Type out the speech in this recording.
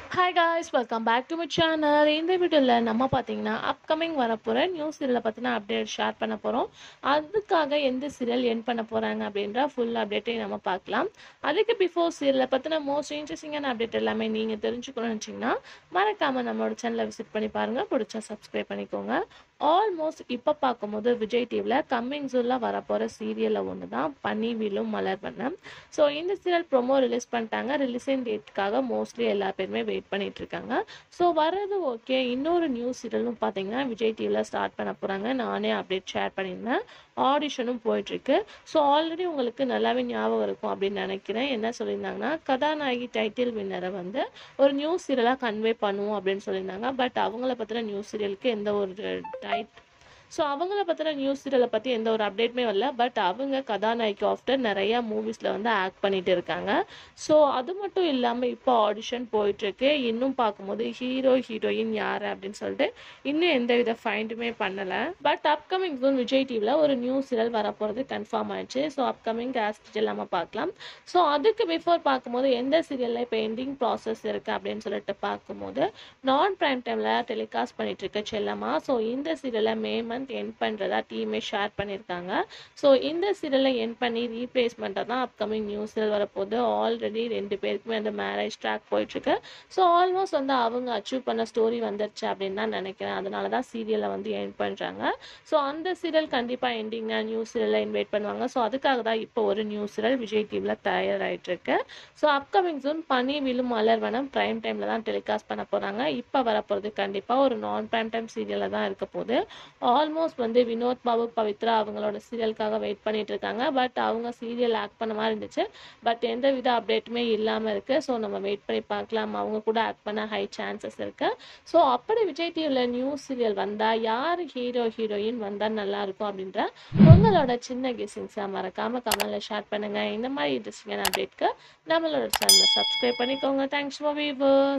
hi guys welcome back to my channel இந்த வீடியோவில் நம்ம பார்த்தீங்கன்னா அப்கமிங் வரப்போகிற நியூ சீரியலை பற்றின அப்டேட் ஷேர் பண்ண போகிறோம் அதுக்காக எந்த சீரியல் என் பண்ண போகிறாங்க அப்படின்ற ஃபுல் அப்டேட்டையும் நம்ம பார்க்கலாம் அதுக்கு பிஃபோர் சீரியலை பற்றின மோஸ்ட் இன்ட்ரெஸ்டிங்கான அப்டேட் எல்லாமே நீங்கள் தெரிஞ்சுக்கணும்னு வச்சிங்கன்னா மறக்காமல் நம்மளோட சேனலை விசிட் பண்ணி பாருங்கள் பிடிச்சா சப்ஸ்கிரைப் பண்ணிக்கோங்க ஆல்மோஸ்ட் இப்போ பார்க்கும்போது விஜய் டிவியில் கம்மிங் ஜூனில் வரப்போகிற சீரியலில் ஒன்று தான் பனி விழும் மலர் வண்ணம் ஸோ இந்த சீரியல் ப்ரொமோ ரிலீஸ் பண்ணிட்டாங்க ரிலீஸிங் டேட்டுக்காக மோஸ்ட்லி எல்லா பேருமே வெயிட் பண்ணிட்டு இருக்காங்க ஸோ வர்றது ஓகே இன்னொரு நியூ சீரியலும் பார்த்தீங்கன்னா விஜய் டிவியில் ஸ்டார்ட் பண்ண போகிறாங்க நானே அப்டேட் ஷேர் பண்ணியிருந்தேன் ஆடிஷனும் போயிட்டுருக்கு ஸோ ஆல்ரெடி உங்களுக்கு நல்லாவே ஞாபகம் இருக்கும் அப்படின்னு நினைக்கிறேன் என்ன சொல்லியிருந்தாங்கன்னா கதாநாயகி டைட்டில் வின்னரை வந்து ஒரு நியூ சீரியலாக கன்வே பண்ணுவோம் அப்படின்னு சொல்லியிருந்தாங்க பட் அவங்கள பற்றின நியூ சீரியலுக்கு எந்த ஒரு டைட் ஸோ அவங்கள பற்றின நியூஸ் சீரியலை பற்றி எந்த ஒரு அப்டேட்டுமே வரல பட் அவங்க கதாநாயகி ஆஃப்டர் நிறையா மூவிஸில் வந்து ஆக்ட் பண்ணிட்டு இருக்காங்க ஸோ அது மட்டும் இல்லாமல் இப்போ ஆடிஷன் போயிட்டுருக்கு இன்னும் பார்க்கும்போது ஹீரோ ஹீரோயின் யார் அப்படின்னு சொல்லிட்டு இன்னும் எந்த வித ஃபைண்டுமே பண்ணலை பட் அப்கமிங் ஜூன் விஜய் டிவியில் ஒரு நியூ சீரியல் வரப்போகிறது கன்ஃபார்ம் ஆயிடுச்சு ஸோ அப்கமிங் கேஸ்ட் நம்ம பார்க்கலாம் ஸோ அதுக்கு பிஃபோர் பார்க்கும்போது எந்த சீரியலில் இப்போ எண்டிங் ப்ராசஸ் இருக்குது அப்படின்னு சொல்லிட்டு பார்க்கும்போது நான் ப்ரைம் டைமில் டெலிகாஸ்ட் பண்ணிட்டு இருக்க செல்லம்மா ஸோ இந்த சீரியலை மே மந்த் என் பண்ணுறதா டீமே ஷேர் பண்ணியிருக்காங்க ஸோ இந்த சீரியலை என் பண்ணி ரீப்ளேஸ்மெண்ட்டாக தான் அப்கமிங் நியூ சீரியல் வரப்போகுது ஆல்ரெடி ரெண்டு பேருக்குமே அந்த மேரேஜ் ட்ராக் போயிட்டுருக்கு ஸோ ஆல்மோஸ்ட் வந்து அவங்க அச்சீவ் பண்ண ஸ்டோரி வந்துருச்சு அப்படின்னு தான் நினைக்கிறேன் அதனால தான் சீரியலை வந்து என் பண்ணுறாங்க ஸோ அந்த சீரியல் கண்டிப்பாக எண்டிங்னா நியூ சீரியலை இன்வைட் பண்ணுவாங்க ஸோ அதுக்காக தான் இப்போ ஒரு நியூ சீரியல் விஜய் டிவியில் தயாராகிட்டு இருக்கு ஸோ அப்கமிங் ஜூன் பனி விழும் மலர்வனம் ப்ரைம் டைமில் தான் டெலிகாஸ்ட் பண்ண போகிறாங்க இப்போ வரப்போகிறது கண்டிப்பாக ஒரு நான் ப்ரைம் டைம் சீரியலில் தான் இருக்க போகுது ஆல்மோஸ்ட் வந்து வினோத் பாபு பவித்ரா அவங்களோட சீரியலுக்காக வெயிட் பண்ணிட்டு இருக்காங்க பட் அவங்க சீரியல் ஆக்ட் பண்ண மாதிரி இருந்துச்சு பட் எந்த வித அப்டேட்டுமே இல்லாமல் இருக்கு ஸோ நம்ம வெயிட் பண்ணி பார்க்கலாம் அவங்க கூட ஆக்ட் பண்ண ஹை சான்சஸ் இருக்கு ஸோ அப்படி விஜய் டிவியில் நியூ சீரியல் வந்தால் யார் ஹீரோ ஹீரோயின் வந்தால் நல்லா இருக்கும் அப்படின்ற உங்களோட சின்ன கெஸிங்ஸை மறக்காம கமெண்ட்ல ஷேர் பண்ணுங்க இந்த மாதிரி இன்ட்ரெஸ்டிங்கான அப்டேட்க்கு நம்மளோட சேனலை சப்ஸ்கிரைப் பண்ணிக்கோங்க தேங்க்ஸ் ஃபார் வீவர்